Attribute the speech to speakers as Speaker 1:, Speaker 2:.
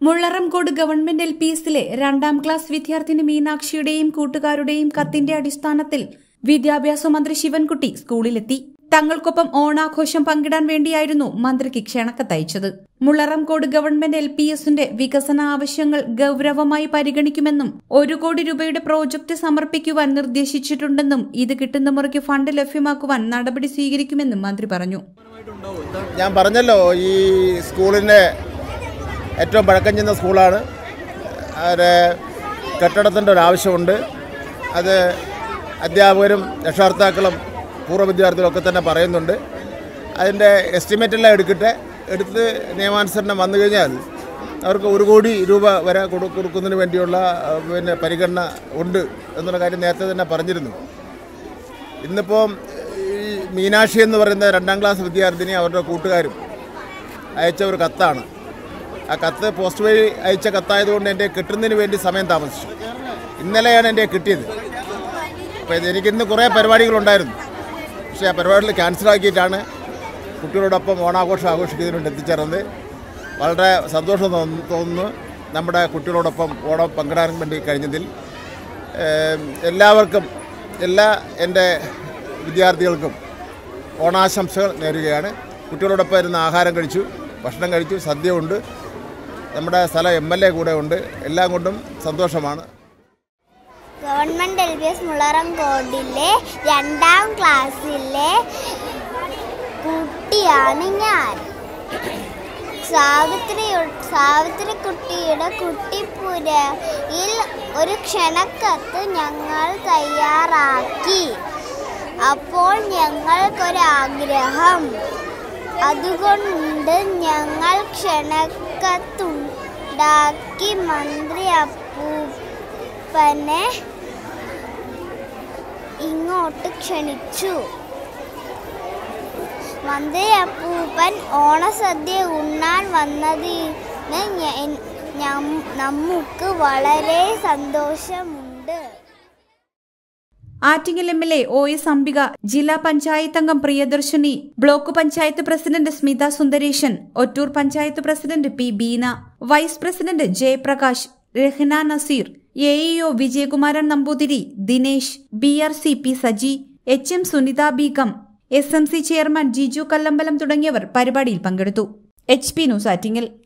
Speaker 1: മുള്ളറംകോട് government L P എസിലെ രണ്ടാം class വിദ്യാർത്ഥിനി മീനാക്ഷിയുടെയും കൂട്ടുകാരുടെയും കത്തിന്റെ അടിസ്ഥാനത്തിൽ വിദ്യാഭ്യാസ മന്ത്രി ശിവൻകുട്ടി സ്കൂളിലെത്തി തങ്ങൾക്കൊപ്പം ഓണാഘോഷം പങ്കിടാൻ വേണ്ടിയായിരുന്നു മന്ത്രിക്ക് ക്ഷണക്കത്തയച്ചത് മുള്ളറംകോട് ഗവൺമെന്റ് എൽ പി എസിന്റെ വികസന ആവശ്യങ്ങൾ ഗൌരവമായി പരിഗണിക്കുമെന്നും ഒരു കോടി രൂപയുടെ പ്രോജക്ട് സമർപ്പിക്കുവാൻ നിർദ്ദേശിച്ചിട്ടുണ്ടെന്നും ഇത് കിട്ടുന്ന മുറയ്ക്ക് ഫണ്ട് ലഭ്യമാക്കുവാൻ നടപടി സ്വീകരിക്കുമെന്നും മന്ത്രി പറഞ്ഞു
Speaker 2: ഞാൻ പറഞ്ഞല്ലോ ഈ സ്കൂളിൻ്റെ ഏറ്റവും പഴക്കം ചെന്ന സ്കൂളാണ് ഒരു കെട്ടിടത്തിൻ്റെ ഒരു ആവശ്യമുണ്ട് അത് അധ്യാപകരും രക്ഷകർത്താക്കളും പൂർവ്വ വിദ്യാർത്ഥികളും ഒക്കെ തന്നെ പറയുന്നുണ്ട് അതിൻ്റെ എസ്റ്റിമേറ്റെല്ലാം എടുക്കട്ടെ എടുത്ത് നിയമാനുസരണം വന്നു കഴിഞ്ഞാൽ അവർക്ക് ഒരു കോടി രൂപ വരെ കൊടു കൊടുക്കുന്നതിന് വേണ്ടിയുള്ള അഹ്, പിന്നെ പരിഗണന ഉണ്ട് എന്നുള്ള കാര്യം നേരത്തെ തന്നെ പറഞ്ഞിരുന്നു ഇന്നിപ്പോൾ ഈ മീനാക്ഷി എന്ന് പറയുന്ന രണ്ടാം ക്ലാസ് വിദ്യാർത്ഥിനി അവരുടെ കൂട്ടുകാരും അയച്ച ഒരു കത്താണ് ആ കത്ത് പോസ്റ്റ് വഴി അയച്ച കത്തായതുകൊണ്ട് എൻ്റെ കിട്ടുന്നതിന് വേണ്ടി സമയം താമസിച്ചു ഇന്നലെയാണ് എൻ്റെ കിട്ടിയത് അപ്പോൾ ഇത് എനിക്ക് ഇന്ന് കുറേ പരിപാടികളുണ്ടായിരുന്നു പക്ഷേ ആ പരിപാടികൾ ക്യാൻസലാക്കിയിട്ടാണ് കുട്ടികളോടൊപ്പം ഓണാഘോഷം ആഘോഷിക്കുന്നതിന് വേണ്ടി എത്തിച്ചേർന്നത് വളരെ സന്തോഷം തോന്നു- തോന്നുന്നു നമ്മുടെ കുട്ടികളോടൊപ്പം ഓണം പങ്കിടാൻ വേണ്ടി കഴിഞ്ഞതിൽ ഏം, എല്ലാവർക്കും എല്ലാ എൻ്റെ വിദ്യാർത്ഥികൾക്കും ഓണാശംസകൾ നേരുകയാണ് കുട്ടികളോടൊപ്പം ഇരുന്ന് ആഹാരം കഴിച്ചു ഭക്ഷണം കഴിച്ചു സദ്യ ഉണ്ട് നമ്മുടെ സ്ഥല എം എൽ എ കൂടെ ഉണ്ട് എല്ലാം കൊണ്ടും സന്തോഷമാണ്
Speaker 3: ഗവൺമെൻറ് എൽ ബി എസ് മുളറംകോടിലെ രണ്ടാം ക്ലാസ്സിലെ കുട്ടിയാണ് ഞാൻ സാവിത്രി സാവിത്രി കുട്ടിയുടെ കുട്ടിപ്പുരയിൽ ഒരു ക്ഷണക്കത്ത് ഞങ്ങൾ തയ്യാറാക്കി അപ്പോൾ ഞങ്ങൾക്കൊരാഗ്രഹം അതുകൊണ്ട് ഞങ്ങൾ ക്ഷണക്കത്തുണ്ടാക്കി മന്ത്രി അപ്പൂപ്പനെ ഇങ്ങോട്ട് ക്ഷണിച്ചു മന്ത്രി അപ്പൂപ്പൻ ഓണസദ്യ ഉണ്ണാൻ വന്നതിന് ഞ- ഞം- നമുക്ക് വളരെ സന്തോഷമുണ്ട്
Speaker 1: Attingal M L A O S Ambika ജില്ലാ പഞ്ചായത്ത് അംഗം Priyadarshini block panchayat president Smitha Sundaresan Ottoor panchayat president P Beena vice president Jayaprakash Rehna Nazeer A E O Vijayakumaran Namboothiri Dinesh B R C P Saji H M Sunitha Beegum S M C chairman Jiju Kallambalam തുടങ്ങിയവർ പരിപാടിയിൽ പങ്കെടുത്തു എച്ച് പി ന്യൂസ് ആറ്റിങ്ങൽ